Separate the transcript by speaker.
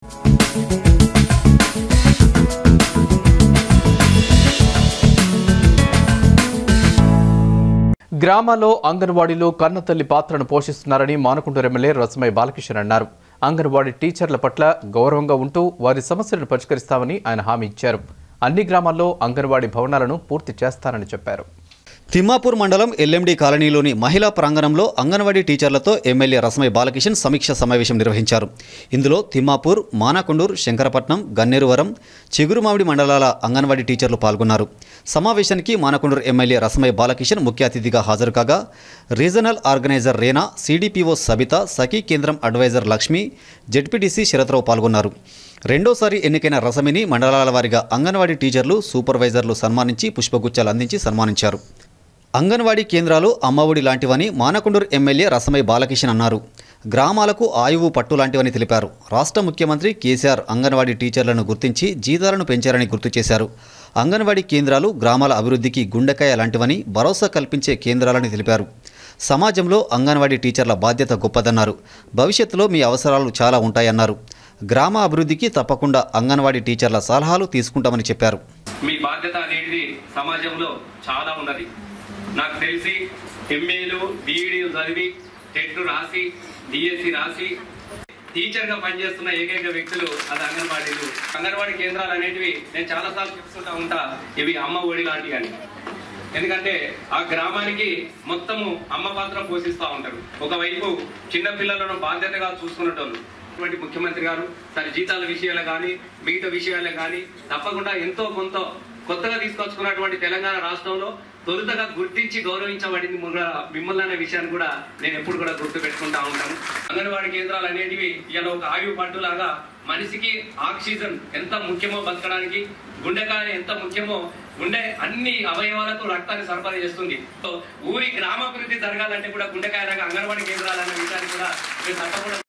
Speaker 1: గ్రామాల్లో అంగన్వాడీలో కన్నతల్లి పాత్రను పోషిస్తున్నారని మానకొండూరు ఎమ్మెల్యే రసమయ్య బాలకిషన్ అన్నారు అంగన్వాడీ టీచర్ల పట్ల గౌరవంగా ఉంటూ వారి సమస్యలను పరిష్కరిస్తామని ఆయన హామీ ఇచ్చారు అన్ని గ్రామాల్లో అంగన్వాడీ భవనాలను పూర్తి చేస్తారని చెప్పారు
Speaker 2: తిమ్మాపూర్ మండలం ఎల్ఎండి కాలనీలోని మహిళా ప్రాంగణంలో అంగన్వాడీ టీచర్లతో ఎమ్మెల్యే రసమై బాలకిషన్ సమీక్ష సమావేశం నిర్వహించారు ఇందులో తిమ్మాపూర్ మానాకొండూర్ శంకరపట్నం గన్నేరువరం చిగురుమామిడి మండలాల అంగన్వాడీ టీచర్లు పాల్గొన్నారు సమావేశానికి మానకొండూరు ఎమ్మెల్యే రసమై బాలకిషన్ ముఖ్య అతిథిగా హాజరు కాగా regional organiser Rena CDPO Sabitha Sakhi కేంద్రం అడ్వైజర్ లక్ష్మి జెడ్పీటీసీ శరత్రావు పాల్గొన్నారు రెండోసారి ఎన్నికైన రసమిని మండలాల వారీగా అంగన్వాడీ టీచర్లు సూపర్వైజర్లు సన్మానించి పుష్పగుచ్చాలు అందించి సన్మానించారు అంగన్వాడీ కేంద్రాలు అమ్మఒడి లాంటివని మానకొండూరు ఎమ్మెల్యే రసమై బాలకిషన్ అన్నారు గ్రామాలకు ఆయువు పట్టు లాంటివని తెలిపారు రాష్ట్ర ముఖ్యమంత్రి కేసీఆర్ అంగన్వాడీ టీచర్లను గుర్తించి జీతాలను పెంచారని గుర్తు చేశారు అంగన్వాడీ కేంద్రాలు గ్రామాల అభివృద్ధికి గుండెకాయ లాంటివని భరోసా కల్పించే కేంద్రాలని తెలిపారు సమాజంలో అంగన్వాడీ టీచర్ల బాధ్యత గొప్పదన్నారు భవిష్యత్తులో మీ అవసరాలు చాలా ఉంటాయన్నారు గ్రామ అభివృద్ధికి తప్పకుండా అంగన్వాడీ టీచర్ల సలహాలు తీసుకుంటామని చెప్పారు
Speaker 3: మీ బాధ్యత అనేది సమాజంలో చాలా ఉన్నది నాకు తెలిసి ఎంఏలు బీఈడీలు చదివి టెట్ రాసి డిఎస్సి రాసి టీచర్గా పనిచేస్తున్న ఏకైక వ్యక్తులు అది అంగన్వాడీలు అంగన్వాడీ కేంద్రాలు అనేటివి నేను చాలాసార్లు చెప్తుంటా ఉంటా ఇవి అమ్మ ఒడి లాంటివి అని ఎందుకంటే ఆ గ్రామానికి మొత్తము అమ్మ పాత్ర పోషిస్తూ ఉంటారు ఒకవైపు చిన్న పిల్లలను బాధ్యతగా చూసుకునేటోళ్ళు ఇటువంటి ముఖ్యమంత్రి గారు తన జీతాల విషయాలు కానీ మిగతా విషయాలు కానీ తప్పకుండా ఎంతో కొంత కొత్తగా తీసుకొచ్చుకున్నటువంటి తెలంగాణ రాష్ట్రంలో తొలుతగా గుర్తించి గౌరవించబడింది ముగ్గురు మిమ్మల్ని అనే విషయాన్ని కూడా నేను ఎప్పుడు కూడా గుర్తు పెట్టుకుంటా ఉంటాను అంగన్వాడీ కేంద్రాలు అనేటివి ఇలా ఒక ఆయువు పట్టులాగా మనిషికి ఆక్సిజన్ ఎంత ముఖ్యమో బతకడానికి గుండెకాయ ఎంత ముఖ్యమో గుండె అన్ని అవయవాలకు రక్తాన్ని సరఫరా చేస్తుంది సో ఊరి గ్రామాభివృద్ధి జరగాలంటే కూడా గుండెకాయ లాగా అంగన్వాడీ కేంద్రాలు అనే విషయాన్ని కూడా మీరు తప్పకుండా